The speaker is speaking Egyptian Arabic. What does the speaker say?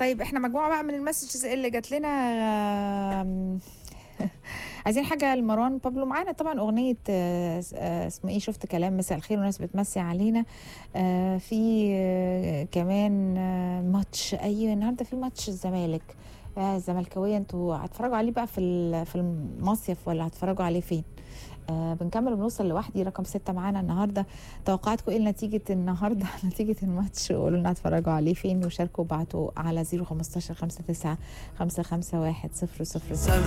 طيب احنا مجموعه بقى من المسجز اللي جات لنا آم، عايزين حاجه لمروان بابلو معانا طبعا اغنيه آه، آه، اسمه ايه شفت كلام مساء الخير وناس بتمسي علينا آه، في آه، كمان آه، ماتش ايوه النهارده في ماتش الزمالك آه، الزملكاويه انتوا هتتفرجوا عليه بقى في ال- في المصيف ولا هتتفرجوا عليه فين؟ آه بنكمل وبنوصل لوحدي رقم ستة معانا النهارده توقعاتكم ايه نتيجة النهارده نتيجة الماتش وقولوا لنا هتتفرجوا عليه فين وشاركوا وبعتوا على 015 59 551 000